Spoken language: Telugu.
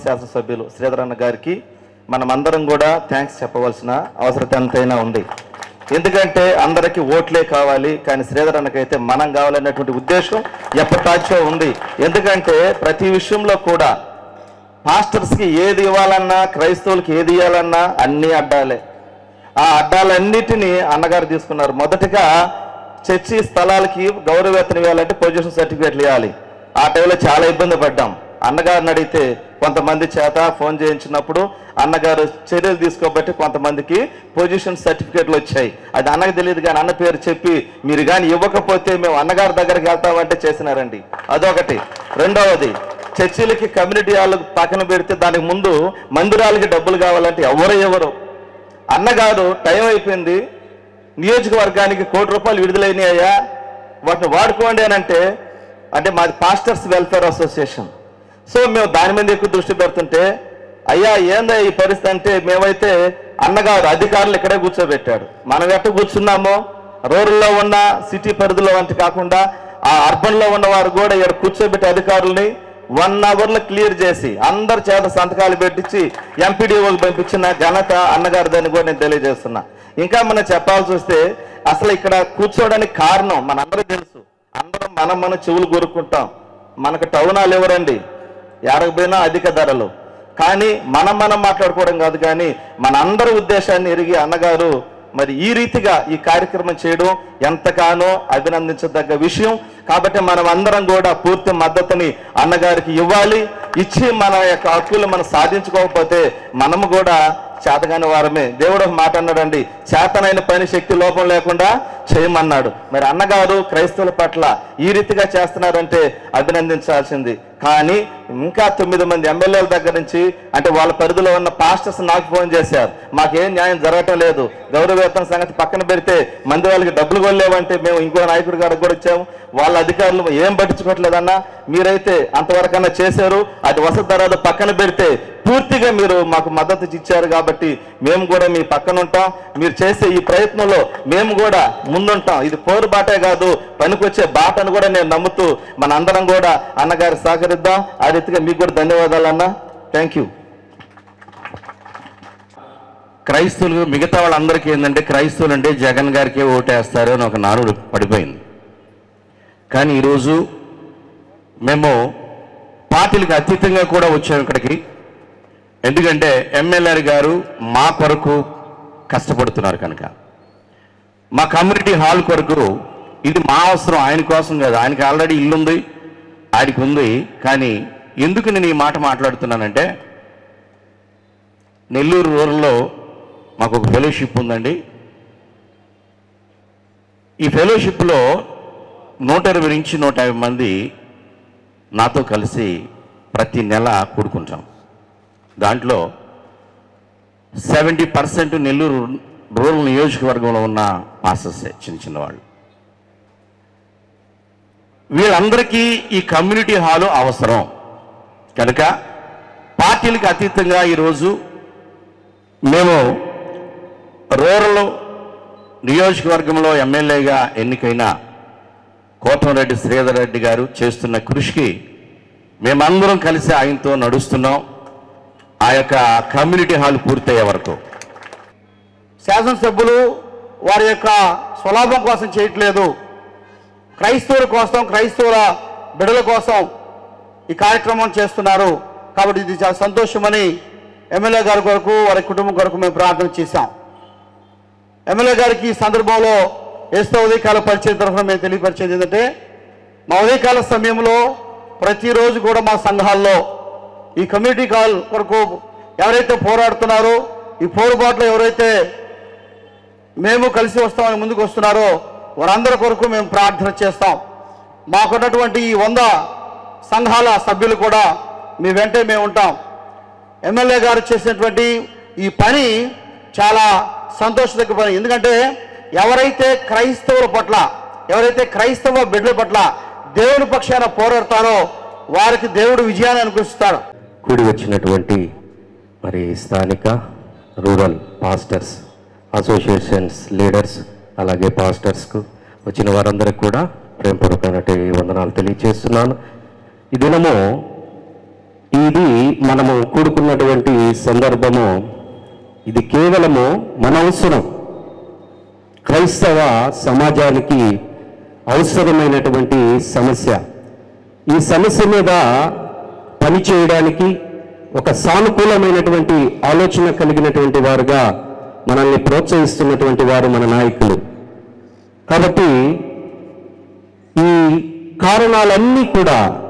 శాసనసభ్యులు శ్రీధరన్న గారికి మనమందరం కూడా థ్యాంక్స్ చెప్పవలసిన అవసరం ఎంతైనా ఉంది ఎందుకంటే అందరికీ ఓట్లే కావాలి కానీ శ్రీధరన్నకైతే మనం కావాలనేటువంటి ఉద్దేశం ఎప్పటికో ఉంది ఎందుకంటే ప్రతి విషయంలో కూడా పాస్టర్స్కి ఏది ఇవ్వాలన్నా క్రైస్తవులకి ఏది ఇవ్వాలన్నా అన్ని అడ్డాలే ఆ అడ్డాలన్నిటినీ అన్నగారు తీసుకున్నారు మొదటగా చర్చి స్థలాలకి గౌరవేతనం ఇవ్వాలంటే పొజిషన్ సర్టిఫికేట్లు ఇవ్వాలి ఆ టైంలో చాలా ఇబ్బంది పడ్డాం అన్నగారిని అడిగితే కొంతమంది చేత ఫోన్ చేయించినప్పుడు అన్నగారు చర్యలు తీసుకోబట్టి కొంతమందికి పొజిషన్ సర్టిఫికేట్లు వచ్చాయి అది అన్నకు తెలియదు కానీ అన్న పేరు చెప్పి మీరు కానీ ఇవ్వకపోతే మేము అన్నగారి దగ్గరికి వెళ్తామంటే చేసినారండి అదొకటి రెండవది చర్చిలకి కమ్యూనిటీ హాల్కి పక్కన పెడితే దానికి ముందు మందిరాలకి డబ్బులు కావాలంటే ఎవరు ఎవరు అన్నగారు టైం అయిపోయింది నియోజకవర్గానికి కోటి రూపాయలు విడుదలైనాయా వాటిని వాడుకోండి అని అంటే అంటే మాది పాస్టర్స్ వెల్ఫేర్ అసోసియేషన్ సో మేము దాని మీద ఎక్కువ దృష్టి పెడుతుంటే అయ్యా ఏందా ఈ పరిస్థితి అంటే మేమైతే అన్నగారు అధికారులు ఇక్కడే కూర్చోబెట్టాడు మనం ఎట్ట కూర్చున్నామో రూరల్లో ఉన్న సిటీ పరిధిలో వంటి కాకుండా ఆ అర్బన్లో ఉన్న వారు కూడా ఇక్కడ కూర్చోబెట్టి అధికారుల్ని వన్ అవర్లో క్లియర్ చేసి అందరి చేత సంతకాలు పెట్టించి ఎంపీడీఓకి పంపించిన ఘనత అన్నగారిదని కూడా నేను తెలియజేస్తున్నా ఇంకా మనం చెప్పాల్సి వస్తే అసలు ఇక్కడ కూర్చోవడానికి కారణం మనందరూ తెలుసు అందరం మనం మన చెవులు కోరుకుంటాం మనకు టౌనాలు ఎవరండి ఎరగపోయినా అధిక ధరలు కానీ మనం మనం మాట్లాడుకోవడం కాదు కానీ మన అందరి ఉద్దేశాన్ని ఎరిగి అన్నగారు మరి ఈ రీతిగా ఈ కార్యక్రమం చేయడం ఎంతగానో అభినందించదగ్గ విషయం కాబట్టి మనం అందరం కూడా పూర్తి మద్దతుని అన్నగారికి ఇవ్వాలి ఇచ్చి మన యొక్క హక్కులు మనం సాధించుకోకపోతే మనము కూడా చేతగాని వారమే దేవుడు ఒక మాట అన్నాడండి చేతనైన పని శక్తి లోపం లేకుండా చేయమన్నాడు మరి అన్నగారు క్రైస్తవుల పట్ల ఈ రీతిగా చేస్తున్నారంటే అభినందించాల్సింది కానీ ఇంకా తొమ్మిది మంది ఎమ్మెల్యేల దగ్గర నుంచి అంటే వాళ్ళ పరిధిలో ఉన్న పాస్టర్స్ నాకు ఫోన్ చేశారు మాకేం న్యాయం జరగటం లేదు గౌరవవేతన సంగతి పక్కన పెడితే మంది వాళ్ళకి డబ్బులు కొనలేవంటే మేము ఇంకో నాయకుడి గారికి కూడా ఇచ్చాము వాళ్ళ అధికారులు ఏం పట్టించుకోవట్లేదన్నా మీరైతే అంతవరకన్నా చేశారు అది వసతి ధరలు పక్కన పెడితే పూర్తిగా మీరు మాకు మద్దతు ఇచ్చారు కాబట్టి మేము కూడా మీ పక్కన ఉంటాం మీరు చేసే ఈ ప్రయత్నంలో మేము కూడా ముందుంటాం ఇది పోరు బాటే కాదు పనికొచ్చే బాటను కూడా నేను నమ్ముతూ మన అందరం కూడా అన్నగారి సహకరిద్దాం ఆ రీతిగా మీకు కూడా ధన్యవాదాలు అన్న థ్యాంక్ యూ క్రైస్తవులు మిగతా వాళ్ళందరికీ ఏంటంటే క్రైస్తవులు అంటే జగన్ గారికే ఓటేస్తారు అని ఒక నానుడు పడిపోయింది కానీ ఈరోజు మేము పార్టీలకు అతీతంగా కూడా వచ్చాము ఇక్కడికి ఎందుకంటే ఎమ్మెల్యే గారు మా కొరకు కష్టపడుతున్నారు కనుక మా కమ్యూనిటీ హాల్ కొరకు ఇది మా అవసరం ఆయన కోసం కాదు ఆయనకి ఆల్రెడీ ఇల్లు ఉంది ఆయనకి ఉంది కానీ ఎందుకు నేను ఈ మాట మాట్లాడుతున్నానంటే నెల్లూరు రూరల్లో మాకు ఒక ఫెలోషిప్ ఉందండి ఈ ఫెలోషిప్లో నూట ఇరవై నుంచి నూట యాభై మంది నాతో కలిసి ప్రతి నెల కూడుకుంటాం దాంట్లో సెవెంటీ పర్సెంట్ నెల్లూరు రూరల్ నియోజకవర్గంలో ఉన్న మాస్టర్సే చిన్న చిన్న వాళ్ళు వీళ్ళందరికీ ఈ కమ్యూనిటీ హాలు అవసరం కనుక పార్టీలకు అతీతంగా ఈరోజు మేము రూరల్ నియోజకవర్గంలో ఎమ్మెల్యేగా ఎన్నికైన కోటంరెడ్డి శ్రీధర్ రెడ్డి గారు చేస్తున్న కృషికి మేమందరం కలిసి ఆయనతో నడుస్తున్నాం ఆ యొక్క కమ్యూనిటీ హాల్ పూర్తయ్యే వరకు శాసనసభ్యులు వారి యొక్క స్వలాభం కోసం చేయట్లేదు క్రైస్తవుల కోసం క్రైస్తవుల బిడల కోసం ఈ కార్యక్రమం చేస్తున్నారు కాబట్టి ఇది చాలా సంతోషమని ఎమ్మెల్యే గారి కొరకు వారి కుటుంబం కొరకు మేము ప్రార్థన చేశాం ఎమ్మెల్యే గారికి ఈ సందర్భంలో ఏస్తో ఉదయకాల పరిచయం తరఫున మేము తెలియపరిచేది ఏంటంటే మా ఉదయకాల సమయంలో ప్రతిరోజు కూడా మా సంఘాల్లో ఈ కమ్యూనిటీ కాల్ కొరకు ఎవరైతే పోరాడుతున్నారో ఈ పోరుబాటులో ఎవరైతే మేము కలిసి వస్తామని ముందుకు వస్తున్నారో వారందరి కొరకు మేము ప్రార్థన చేస్తాం మాకున్నటువంటి ఈ వంద సంఘాల సభ్యులు కూడా మీ వెంటే మేము ఉంటాం ఎమ్మెల్యే గారు చేసినటువంటి ఈ పని చాలా సంతోషదగ్గ పని ఎందుకంటే ఎవరైతే క్రైస్తవుల పట్ల ఎవరైతే క్రైస్తవ బిడ్డల పట్ల దేవుని పక్షాన పోరాడతారో వారికి దేవుడు విజయాన్ని అనుకరిస్తాడు కూడి వచ్చినటువంటి మరి స్థానిక రూరల్ పాస్టర్స్ అసోసియేషన్స్ లీడర్స్ అలాగే పాస్టర్స్కు వచ్చిన వారందరికీ కూడా ప్రేమపూర్వకమైనటువంటి వందనాలు తెలియజేస్తున్నాను ఈ దినము ఈ ఇది మనము కూడుకున్నటువంటి సందర్భము ఇది కేవలము మన అవసరం క్రైస్తవ సమాజానికి అవసరమైనటువంటి సమస్య ఈ సమస్య మీద పని చేయడానికి ఒక సానుకూలమైనటువంటి ఆలోచన కలిగినటువంటి వారుగా మనల్ని ప్రోత్సహిస్తున్నటువంటి వారు మన నాయకులు కాబట్టి ఈ కారణాలన్నీ కూడా